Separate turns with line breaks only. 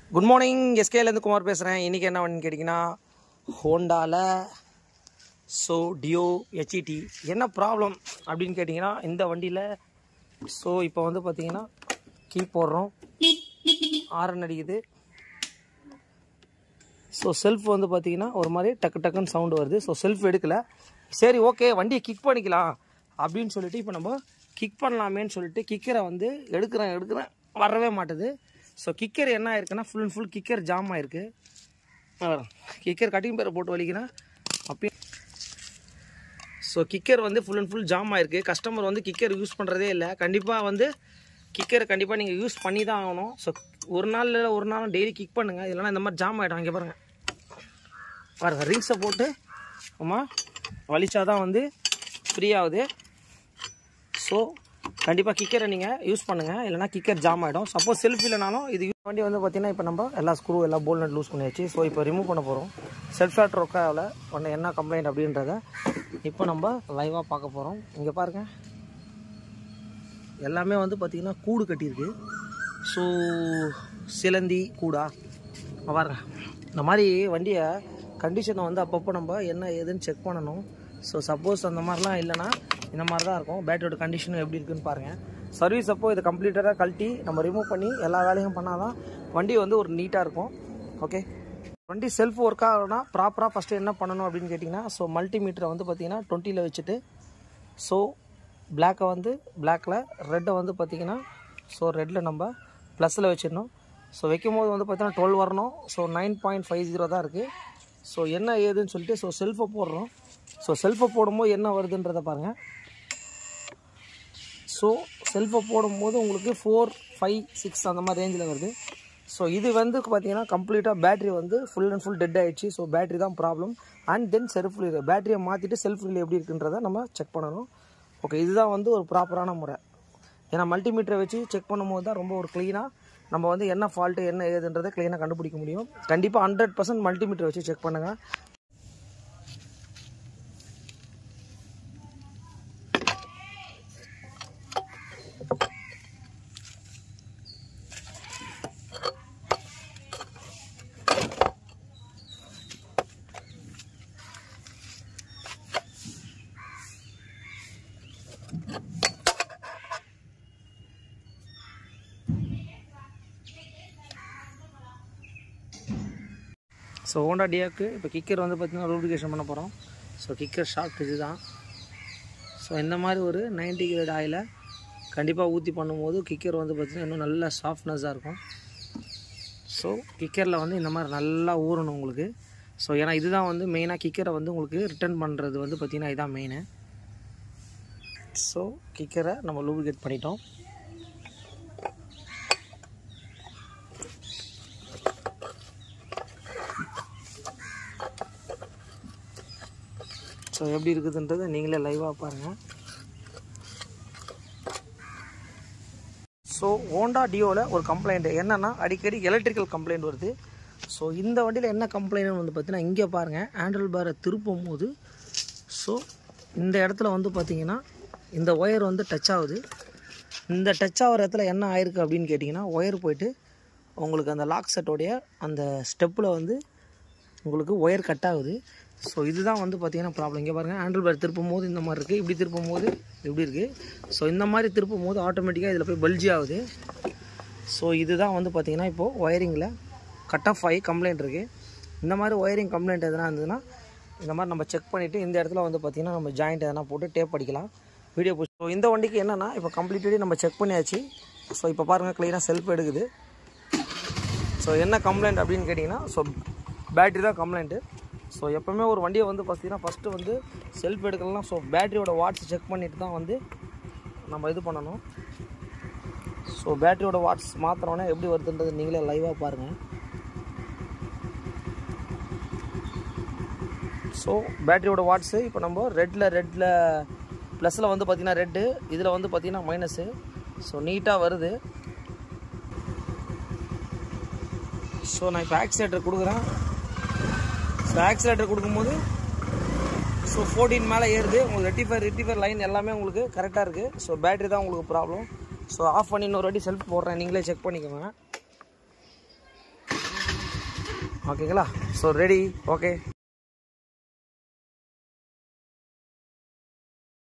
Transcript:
good morning எஸ்கேலேருந்து Kumar பேசுகிறேன் இன்றைக்கி என்ன வண்டின்னு கேட்டிங்கன்னா ஹோண்டாவில் ஸோ டியோ ஹெச்இடி என்ன ப்ராப்ளம் அப்படின்னு கேட்டிங்கன்னா இந்த வண்டியில் ஸோ இப்போ வந்து பார்த்தீங்கன்னா கீ போடுறோம் ஆரன் அடிக்குது ஸோ செல்ஃப் வந்து பார்த்தீங்கன்னா ஒரு மாதிரி டக்கு டக்குன்னு சவுண்டு வருது ஸோ செல்ஃப் எடுக்கல சரி ஓகே வண்டியை கிக் பண்ணிக்கலாம் அப்படின்னு சொல்லிட்டு இப்போ நம்ம கிக் பண்ணலாமேன்னு சொல்லிட்டு கிக்கரை வந்து எடுக்கிறேன் எடுக்கிறேன் வரவே மாட்டுது ஸோ கிக்கர் என்ன ஆயிருக்குன்னா full and full kicker jam ஆயிருக்கு கிக்கர் கட்டிங் பேரை போட்டு வலிக்கிறேன் அப்பயும் ஸோ கிக்கர் வந்து ஃபுல் அண்ட் ஃபுல் ஜாம் ஆயிருக்கு கஸ்டமர் வந்து கிக்கர் யூஸ் பண்ணுறதே இல்லை கண்டிப்பாக வந்து கிக்கரை கண்டிப்பாக நீங்கள் யூஸ் பண்ணி தான் ஆகணும் ஸோ ஒரு நாள் இல்லை ஒரு நாள் டெய்லி கிக் பண்ணுங்கள் இல்லைன்னா இந்த மாதிரி ஜாம் ஆகிடும் இங்கே பாருங்கள் பாருங்க ரிங்ஸை போட்டு ஆமாம் வலிச்சா தான் வந்து ஃப்ரீ ஆகுது ஸோ கண்டிப்பாக கிக்கரை நீங்கள் யூஸ் பண்ணுங்கள் இல்லைனா கிக்கர் ஜாம் ஆகிடும் சப்போஸ் செல்ஃப் இல்லைனாலும் இது use- வண்டி வந்து பார்த்தீங்கன்னா இப்போ நம்ம எல்லா ஸ்க்ரூ எல்லா போல் நட் லூஸ் பண்ணியாச்சு ஸோ இப்போ ரிமூவ் பண்ண போகிறோம் செல்ஃப் ஸ்டார்ட் ஒர்க்காவில் ஒன்று என்ன கம்ப்ளைண்ட் அப்படின்றத இப்போ நம்ம லைவாக பார்க்க போகிறோம் இங்கே பாருங்கள் எல்லாமே வந்து பார்த்திங்கன்னா கூடு கட்டியிருக்கு ஸோ சிலந்தி கூடா இங்க பாருங்க இந்த மாதிரி வண்டியை கண்டிஷனை வந்து அப்பப்போ நம்ம என்ன ஏதுன்னு செக் பண்ணணும் ஸோ சப்போஸ் அந்த மாதிரிலாம் இல்லைன்னா இந்த மாதிரி தான் இருக்கும் பேட்டரியோட கண்டிஷனும் எப்படி இருக்குன்னு பாருங்கள் சர்வீஸ் அப்போ இதை கம்ப்ளீட்டடாக கழட்டி நம்ம ரிமூவ் பண்ணி எல்லா வேலையும் பண்ணால் தான் வண்டி வந்து ஒரு நீட்டாக இருக்கும் ஓகே வண்டி செல்ஃப் ஒர்க் ஆகணும்னா ப்ராப்பராக ஃபஸ்ட்டு என்ன பண்ணணும் அப்படின்னு கேட்டிங்கன்னா ஸோ மல்டிமீட்டரை வந்து பார்த்தீங்கன்னா டுவெண்ட்டியில் வச்சுட்டு ஸோ பிளாக்கை வந்து பிளாக்கில் ரெட்டை வந்து பார்த்திங்கன்னா ஸோ ரெட்டில் நம்ம ப்ளஸில் வச்சிடணும் ஸோ வைக்கும் போது வந்து பார்த்தீங்கன்னா டுவெல் வரணும் so nine point five zero தான் இருக்குது ஸோ என்ன ஏதுன்னு சொல்லிட்டு ஸோ செல்ஃபை போடுறோம் ஸோ செல்ஃபை போடும்போது என்ன வருதுன்றதை பாருங்கள் ஸோ செல்ஃபை போடும்போது உங்களுக்கு ஃபோர் ஃபைவ் சிக்ஸ் அந்த மாதிரி ரேஞ்சில் வருது ஸோ இது வந்து பார்த்தீங்கன்னா கம்ப்ளீட்டாக பேட்டரி வந்து ஃபுல் அண்ட் ஃபுல் டெட் ஆயிடுச்சு ஸோ பேட்டரி தான் problem and then self reel பேட்டரியை மாற்றிட்டு செல்ஃப் ரீல் எப்படி இருக்குன்றதை நம்ம செக் பண்ணணும் ஓகே இதுதான் வந்து ஒரு ப்ராப்பரான முறை ஏன்னா மல்டிமீட்டரை வச்சு செக் பண்ணும்போது தான் ரொம்ப ஒரு க்ளீனாக நம்ம வந்து என்ன ஃபால்ட்டு என்ன ஏதுன்றதை க்ளீனாக கண்டுபிடிக்க முடியும் கண்டிப்பாக ஹண்ட்ரட் பர்சன்ட் மல்டிமீட்டர் வச்சு செக் பண்ணுங்கள் ஸோ ஹோண்டா டியாக்கு இப்போ கிக்கர் வந்து பார்த்திங்கன்னா லூப்ரிகேஷன் பண்ண போகிறோம் ஸோ கிக்கர் ஷாஃப்ட் இது தான் ஸோ இந்த மாதிரி ஒரு 90 கிரேட் ஆயிலை கண்டிப்பாக ஊற்றி பண்ணும்போது கிக்கர் வந்து பார்த்திங்கன்னா இன்னும் நல்ல சாஃப்ட்னஸாக இருக்கும் ஸோ கிக்கரில் வந்து இந்த மாதிரி நல்லா ஊறணும் உங்களுக்கு ஸோ ஏன்னா இதுதான் வந்து மெயினாக கிக்கரை வந்து உங்களுக்கு ரிட்டர்ன் பண்ணுறது வந்து பார்த்திங்கன்னா இதுதான் மெயினு ஸோ கிக்கரை நம்ம லூப்ரிகேட் பண்ணிட்டோம் ஸோ எப்படி இருக்குதுன்றது நீங்களே லைவாக பாருங்கள் ஸோ ஹோண்டா டியோவில் ஒரு கம்ப்ளைண்ட் என்னென்னா அடிக்கடி எலக்ட்ரிக்கல் கம்ப்ளைண்ட் வருது ஸோ இந்த வண்டியில் என்ன கம்ப்ளைண்ட்னு வந்து பார்த்தீங்கன்னா இங்கே பாருங்கள் ஹேண்டில் பாரை திருப்பும் போது ஸோ இந்த இடத்துல வந்து பார்த்தீங்கன்னா இந்த ஒயர் வந்து டச் ஆகுது இந்த டச் ஆகிற இடத்துல என்ன ஆயிருக்கு அப்படின்னு கேட்டிங்கன்னா ஒயர் போயிட்டு உங்களுக்கு அந்த லாக் செட்டோடைய அந்த ஸ்டெப்பில் வந்து உங்களுக்கு ஒயர் கட் ஆகுது ஸோ இதுதான் வந்து பார்த்தீங்கன்னா ப்ராப்ளம் இங்கே பாருங்கள் ஹேண்டில் பார் திருப்பும் போது இந்த மாதிரி இருக்குது இப்படி திருப்பும் போது இப்படி இருக்குது ஸோ இந்த மாதிரி திருப்பும் போது ஆட்டோமேட்டிக்காக இதில் போய் பல்ஜி ஆகுது ஸோ இதுதான் வந்து பார்த்தீங்கன்னா இப்போது ஒயரிங்கில் கட் ஆஃப் ஆகி கம்ப்ளைண்ட் இருக்குது இந்த மாதிரி ஒயரிங் கம்ப்ளைண்ட் எதனா இருந்ததுன்னா இந்த மாதிரி நம்ம செக் பண்ணிவிட்டு இந்த இடத்துல வந்து பார்த்திங்கன்னா நம்ம ஜாயிண்ட் எதனா போட்டு டேப் அடிக்கலாம் வீடியோ போட்டு ஸோ இந்த வண்டிக்கு என்னென்னா இப்போ கம்ப்ளீட்டடி நம்ம செக் பண்ணியாச்சு ஸோ இப்போ பாருங்கள் க்ளீனாக செல்ஃப் எடுக்குது ஸோ என்ன கம்ப்ளைண்ட் அப்படின்னு கேட்டிங்கன்னா ஸோ பேட்ரி தான் கம்ப்ளைண்ட்டு ஸோ எப்போவுமே ஒரு வண்டியை வந்து பார்த்தீங்கன்னா ஃபஸ்ட்டு வந்து செல்ஃப் எடுக்கலாம் ஸோ பேட்டரியோட வாட்ஸ் செக் பண்ணிட்டு தான் வந்து நம்ம இது பண்ணணும் ஸோ பேட்டரியோட வாட்ஸ் மாத்திரோன்னே எப்படி வருதுன்றது நீங்களே லைவாக பாருங்கள் ஸோ பேட்டரியோட வாட்ஸு இப்போ நம்ம ரெட்டில் ரெட்டில் ப்ளஸில் வந்து பார்த்திங்கன்னா ரெட்டு இதில் வந்து பார்த்திங்கன்னா மைனஸு ஸோ நீட்டாக வருது ஸோ நான் இப்போ ஆக்சிலேட்டர் கொடுக்குறேன் ஸோ ஆக்சிலேட்டர் கொடுக்கும்போது ஸோ ஃபோர்டீன் மேலே ஏறுது உங்களுக்கு ரெட்டிஃபைர் ரெட்டிஃபைர் லைன் எல்லாமே உங்களுக்கு கரெக்டாக இருக்குது ஸோ பேட்டரி தான் உங்களுக்கு ப்ராப்ளம் ஸோ ஆஃப் பண்ணி இன்னொரு வாட்டி செல்ஃப் போடுறேன் நீங்களே செக் பண்ணிக்கோங்க ஓகேங்களா ஸோ ரெடி ஓகே